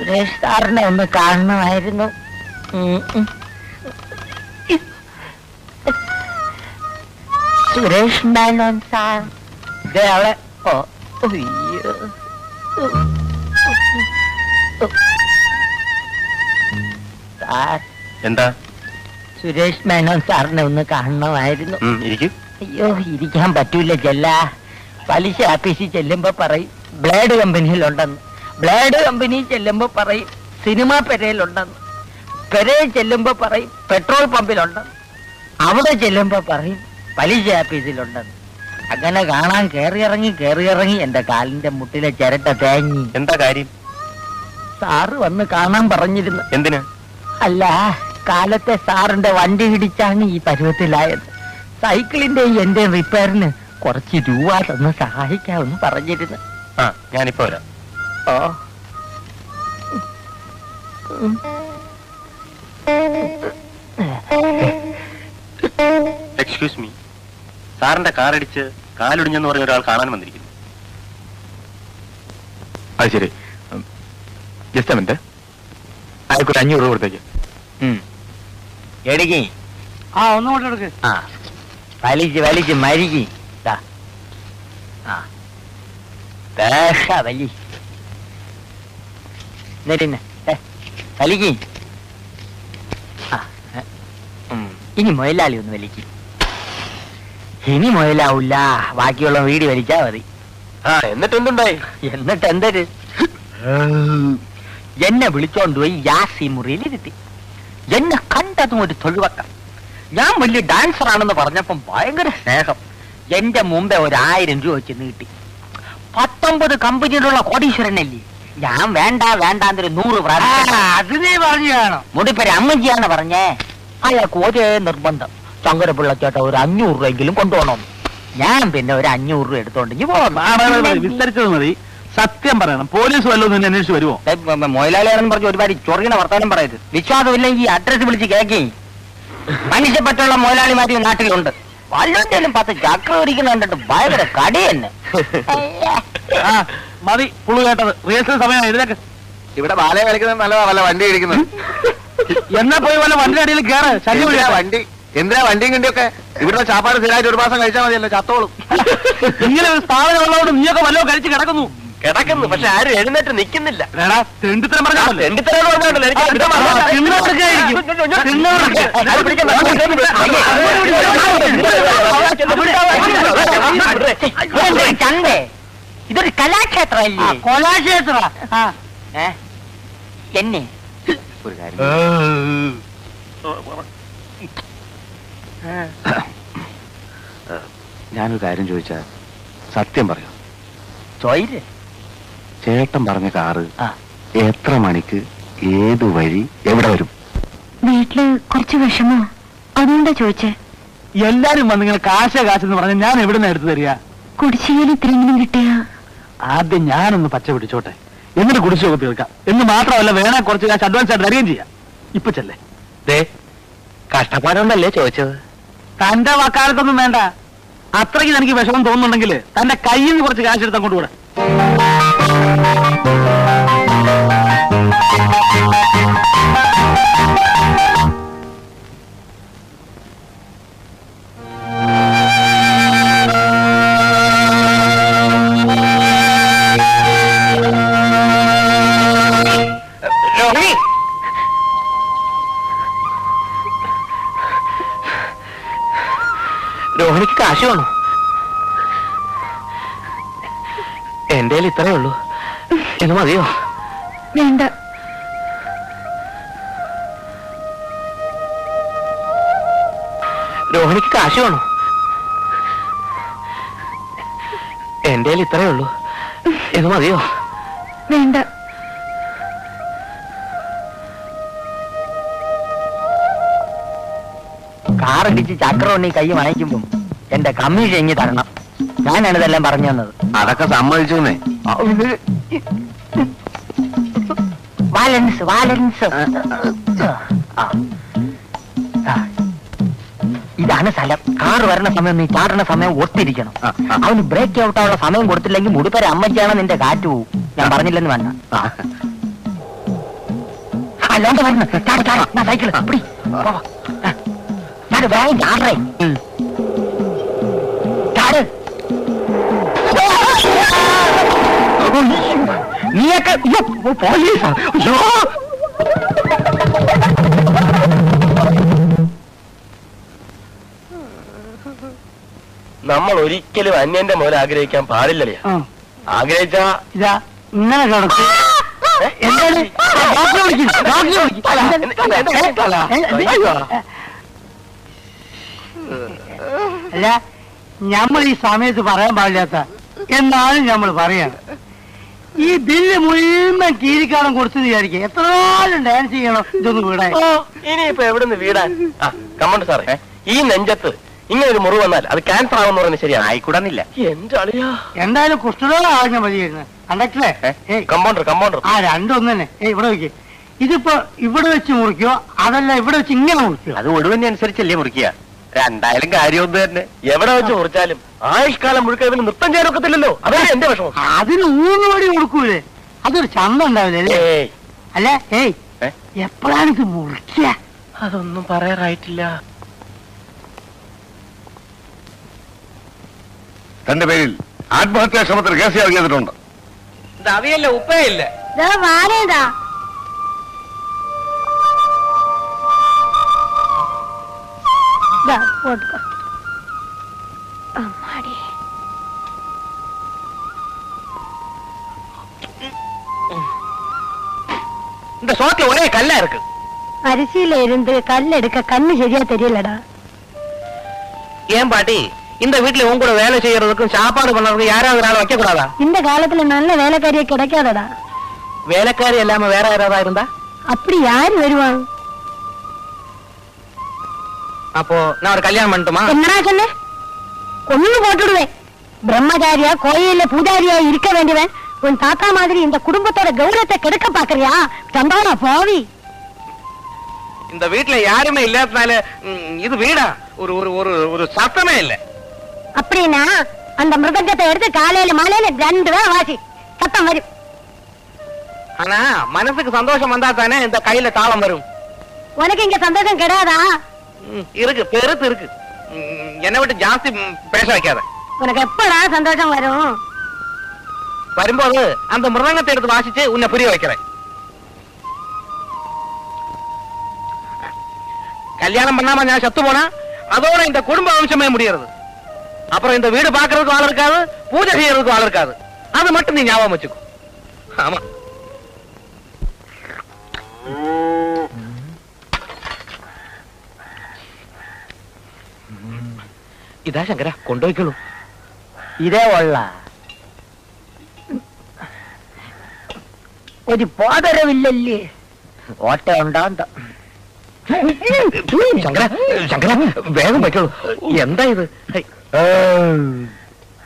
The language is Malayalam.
സുരേഷ് സാറിനെ ഒന്ന് കാണണമായിരുന്നു ഉം, ഉം. സുരേഷ് മേനോൻ സാർ ദേ അവളെ ഓ അയ്യോ സാർ എന്താ സുരേഷ് മേനോൻ സാറിനെ ഒന്ന് കാണണമായിരുന്നു ഉം, ഇരിക്കും അയ്യോ ഇരിക്കാൻ പറ്റൂല ചെല്ല പലിശ ആഫീസിൽ ചെല്ലുമ്പോ പറയും ബ്ലേഡ് കമ്പനിയിലുണ്ടെന്ന് ബ്ലേഡ് കമ്പനിയിൽ ചെല്ലുമ്പോ പറയും സിനിമാ പെരയിലുണ്ടെന്ന് പെരയിൽ ചെല്ലുമ്പോ പറയും പെട്രോൾ പമ്പിലുണ്ടെന്ന് അവിടെ ചെല്ലുമ്പോ പറയും പലിശ ആഫീസിലുണ്ടെന്ന് അങ്ങനെ കാണാൻ കയറിയിറങ്ങി കയറിയിറങ്ങി എന്റെ കാലിന്റെ മുട്ടിലെ ചിരട്ട തേങ്ങി എന്താ കാര്യം സാറ് വന്ന് കാണാൻ പറഞ്ഞിരുന്നു എന്തിനാ അല്ല കാലത്തെ സാറിന്റെ വണ്ടി ഇടിച്ചാണ് ഈ പരുവത്തിലായത് സൈക്കിളിന്റെയും എന്റെ റിപ്പയറിന് കുറച്ച് രൂപ തന്ന് സഹായിക്കാമെന്ന് പറഞ്ഞിരുന്നു ആ ഞാനിപ്പോ വരാം ഓ ഉം. എക്സ്ക്യൂസ് മീ സാറിന്റെ കാറടിച്ച് കാലൊടിഞ്ഞെന്ന് പറഞ്ഞ ഒരാൾ കാണാൻ വന്നിരിക്കുന്നു അത് ശരി ജസ്റ്റ് മിനിറ്റ് അയാൾക്കൊരു അഞ്ഞൂറ് രൂപ കൊടുത്തേക്ക് എടിക്ക് ആ ഒന്നും കൊണ്ട് എടുക്ക് ആ വലിച്ച് വലിച്ച് മരിക്ക് ദാ. ആ ദേശ വലി എന്നിട്ടിന്നെ വലിക്ക് ആ ഏ, ഉം. ഇനി മുയലാളി ഒന്ന് വലിക്ക് ഇനി മുയലാവൂല ബാക്കിയുള്ള വീടി വലിച്ചാ മതി ആ എന്നിട്ട് എന്തുണ്ടായി എന്നിട്ട് എന്തൊരു എന്നെ വിളിച്ചോണ്ട് പോയി യാസി മുറിയിൽ ഇരുത്തി എന്നെ കണ്ടതും ഒരു തൊഴിവക്കം ഞാൻ വലിയ ഡാൻസർ ആണെന്ന് പറഞ്ഞപ്പം ഭയങ്കര സ്നേഹം എന്റെ മുമ്പേ ഒരു ആയിരം രൂപ വെച്ച് നീട്ടി പത്തൊമ്പത് കമ്പനിയിലുള്ള കോടീശ്വരനല്ലേ ഞാൻ വേണ്ട വേണ്ടാന്നൊരു നൂറ് പ്രാവശ്യം അത് നീ പറഞ്ഞു കാണും മുടിപ്പര അമ്മജിയാണ് പറഞ്ഞേ അയാൾക്ക് ഒരേ നിർബന്ധം ശങ്കരപിള്ള ചേട്ട ഒരു അഞ്ഞൂറ് രൂപയെങ്കിലും കൊണ്ടുപോകണം ഞാൻ പിന്നെ ഒരു അഞ്ഞൂറ് രൂപ എടുത്തോണ്ടെങ്കിൽ പോകണം വിസ്തരിച്ചത് മതി സത്യം പറയണം പോലീസ് വല്ലതും നിന്നെ അന്വേഷിച്ച് വരുമോ മൊയിലാളിയാണെന്ന് പറഞ്ഞ് ഒരുപാട് ചൊറിയണ വർത്താനം പറയരുത് വിശ്വാസമില്ലെങ്കിൽ അഡ്രസ് വിളിച്ച് കേക്കി മനുഷ്യപ്പറ്റുള്ള മൊയിലാളിമാരി നാട്ടിലുണ്ട് വല്ലതിലും പത്ത് ചക്ര ഒരിക്കുന്ന കണ്ടിട്ട് ഭയങ്കര കടി തന്നെ ആ മതി പുളു കേട്ടത് റിഹേഴ്സൽ സമയം ഇതിലേക്ക് ഇവിടെ ബാലയെ കളിക്കുന്നത് നല്ലതാ വല്ല വണ്ടി ഇടിക്കുന്നത് എന്നാ പോയി വല്ല വണ്ടി അടിയിൽ കയറ് ശല്യം എന്തിനാ വിളിയാ. വണ്ടി എന്തിനാ വണ്ടിയും കിണ്ടിയൊക്കെ ഇവിടുത്തെ ചാപ്പാട് സ്ഥിരമായിട്ട് ഒരു മാസം കഴിച്ചാൽ മതിയല്ലോ ചത്തോളും ഇങ്ങനെ ഒരു സ്ഥാപനം ഉള്ളതുകൊണ്ട് നീയൊക്കെ വല്ലതും കഴിച്ച് കിടക്കുന്നു കിടക്കുന്നു പക്ഷെ ആരും എഴുന്നേറ്റ് നിൽക്കുന്നില്ല എടാ തെണ്ടിത്തരം പറഞ്ഞാൽ രണ്ടിത്തരം പറഞ്ഞാണ്ടല്ലോ എനിക്ക് കിട്ടാൻ ചന്തേ ഇതൊരു കലാക്ഷേത്രമല്ലേ കൊലാക്ഷേത്ര ഏ? എന്നെ ഒരു കാര്യം ഞാനൊരു കാര്യം ചോദിച്ചാ സത്യം പറയൂ ചോയിര് ചേട്ടൻ പറഞ്ഞ കാറ് ആ. എത്ര മണിക്ക് ഏത് വഴി എവിടെ വരും വീട്ടില് കുറച്ച് വിഷമോ അതുകൊണ്ടാ ചോദിച്ചേ എല്ലാരും വന്നിങ്ങനെ കാശ കാശെന്ന് പറഞ്ഞ ഞാൻ എവിടെ നിന്ന് എടുത്തു തരിക കുടിശ്ശികയിൽ ഇത്രയെങ്കിലും കിട്ടിയ ആദ്യം ഞാനൊന്ന് പച്ച പിടിച്ചോട്ടെ എന്നിട്ട് കുടിശ്ശിക തീർക്കാം എന്ന് മാത്രമല്ല വേണേ കുറച്ച് കാശ് അഡ്വാൻസ് ആയിട്ട് തരികയും ചെയ്യാം ഇപ്പൊ ചെല്ലേ ദേ കഷ്ടപ്പാടുണ്ടല്ലേ ചോദിച്ചത് തന്റെ വക്കാലത്തൊന്നും വേണ്ട അത്രയ്ക്ക് എനിക്ക് വിഷമം തോന്നുന്നുണ്ടെങ്കിൽ തന്റെ കയ്യിൽ നിന്ന് കുറച്ച് കാശ് എടുത്താൽ കൊണ്ടുകൂടെ രോഹിണി രോഹിണിക്ക് കാശ് വേണോ എന്റെ ഇത്രേ ഉള്ളൂ ഇത് മതിയോ വേണ്ട രോഹിണിക്ക് കാശ് വേണോ എന്റെ ഇത്രേ ഉള്ളൂ ഇത് മതിയോ വേണ്ട കാറടിച്ച് ചക്രവണ്ണി കൈ വാങ്ങിക്കുമ്പം എന്റെ കമ്മീഷൻ ഇങ്ങി തരണം ഞാനാണ് ഇതെല്ലാം പറഞ്ഞു തന്നത് അതൊക്കെ സമ്മതിച്ചേ വാലൻസ് വാലൻസ് ആ. ആ. ഇതാണ് സ്ഥലം കാർ വരണ സമയം നീ ചാടണ സമയം ഒത്തിരിക്കണം ആ, ആ. അവന് ബ്രേക്ക് ഔട്ട് ആവുള്ള സമയം കൊടുത്തില്ലെങ്കിൽ മുടിപ്പര അമ്മച്ചാണ് നിന്റെ കാറ്റ് പോവും ഞാൻ പറഞ്ഞില്ലെന്ന് വേണ്ട അല്ലാണ്ട് പറഞ്ഞു ചാട് ചാട് ഞാൻ സൈക്കിൾ പിടി പോ. ആ. ചാട് വേഗം ചാടേ ചാട് നീയൊക്കെ അയ്യോ, പോലീസാ അയ്യോ നമ്മൾ ഒരിക്കലും അന്യന്റെ മുതൽ ആഗ്രഹിക്കാൻ പാടില്ലല്ലേ ആഗ്രഹിച്ച ഇതാ ഇങ്ങനെ കിടക്കും എന്താണ് ഡോക്ടറെ വിളിക്കും ഡോക്ടറെ വിളിക്കും അല്ല നമ്മൾ ഈ സമയത്ത് പറയാൻ പാടില്ലാത്ത എന്നാലും നമ്മൾ പറയാണ് ഈ ബില്ല് മുഴുവൻ കീരിക്കാളം കൊടുത്തു വിചാരിക്കുക എത്ര നാളും ഡാൻസ് ചെയ്യണം ഇതൊന്ന് വീടാൻ ഇനിയിപ്പോ എവിടുന്ന് വീടാൻ ആ കമ്മണ്ട് സാറേ ഈ നെഞ്ചത്ത് ഇങ്ങനെ ഒരു മുറിവ് വന്നാൽ അത് ക്യാൻസർ ആവുമെന്ന് പറയുന്നത് ശരിയാണ് ആയിക്കൂടാന്നില്ല എന്റെ അളിയാ എന്തായാലും കുഷ്ഠരോഗം ആവശ്യം മതിയായിരുന്നു കണ്ടക്ടറെ ഏയ് കമ്പൗണ്ടർ കമ്പൗണ്ടർ ആ രണ്ടൊന്നു തന്നെ ഏയ് ഇവിടെ വെക്ക് ഇതിപ്പോ ഇവിടെ വെച്ച് മുറിക്കോ അതല്ല ഇവിടെ വെച്ച് ഇങ്ങനെ മുറിക്കോ അത് ഒടുവിനെ അനുസരിച്ചല്ലേ മുറിക്കുക രണ്ടായാലും കാര്യമൊന്നും തന്നെ എവിടെ വെച്ച് മുറിച്ചാലും ആയുഷ്കാലം മുഴുക്ക ഇവന് നൃത്തം ചെയ്യാൻ ഒക്കത്തില്ലല്ലോ അതാണ് എന്റെ വിഷമം അതിന് ഊന്ന് പടി കൊടുക്കൂലേ അതൊരു ചന്തം ഉണ്ടാവില്ലേ അല്ലേ ഏയ് അല്ല ഏയ് ഏ? എപ്പോഴാണ് ഇത് മുറിക്കുക അതൊന്നും പറയാറായിട്ടില്ല തന്റെ പേരിൽ ആത്മഹത്യാ ശ്രമത്തിന് കേസ് ഇറങ്ങിയതിട്ടുണ്ട് അവിയല്ല ഉപ്പയില്ല വാരേതാ പോട്ടുക്കോ അമ്മാടി இந்த சோத்துல ஒரே கல்லா இருக்கு அரிசியில இருந்து கல் எடுக்க கண்ணு சரியா தெரியலடா ஏன் பாட்டி இந்த வீட்டுல உன் கூட வேலை செய்யறதுக்கும் சாப்பாடு பண்றதுக்கும் யாராவது ஒரு ஆள் வைக்க கூடாதா இந்த காலத்துல நல்ல வேலைக்காரியே கிடைக்காதடா வேலைக்காரி இல்லாம வேற யாராவது இருந்தா அப்படி யாரு வருவான் அப்போ நான் ஒரு கல்யாணம் பண்ணட்டுமா என்னடா சொன்ன கொன்னு போட்டுடுவேன் பிரம்மச்சாரியா கோயில்ல பூஜாரியா இருக்க வேண்டியவன் உன் தாத்தா மாதிரி இந்த குடும்பத்தோட கௌரவத்தை கெடுக்க பாக்குறியா சந்தானா பாவி இந்த வீட்டுல யாருமே இல்லாதனால ம், இது வீடா ஒரு ஒரு ஒரு ஒரு சத்தமே இல்ல அப்படின்னா அந்த மிருதங்கத்தை எடுத்து காலையில மாலையில ரெண்டு பேர் வாசி சத்தம் வரும் ஆனா மனசுக்கு சந்தோஷம் வந்தா தானே இந்த கையில தாளம் வரும் உனக்கு இங்க சந்தோஷம் கிடையாதா ம், இருக்கு பெருத்து இருக்கு ம், என்னை விட்டு ஜாஸ்தி ம், பேச வைக்காத உனக்கு எப்படா சந்தோஷம் வரும் வரும்போது அந்த மிருதங்கத்தை எடுத்து வாசிச்சு உன்னை புரிய வைக்கிறேன் கல்யாணம் பண்ணாம நான் செத்து போனா அதோட இந்த குடும்ப வம்சமே முடியறது அப்புறம் இந்த வீடு பாக்குறதுக்கு ஆள் இருக்காது பூஜை செய்யறதுக்கு ஆள் இருக்காது அது மட்டும் நீ ஞாபகம் வச்சுக்கோ ஆமா ഇതാ ശങ്കര കൊണ്ടുപോയിക്കോളൂ ഇതേ ഉള്ള ഒരു പോതരവില്ലല്ലേ ഓട്ട ഉണ്ടാന്ത ശങ്കര ശങ്കര വേഗം വയ്ക്കോളൂ എന്താ ഇത് ഹൈ.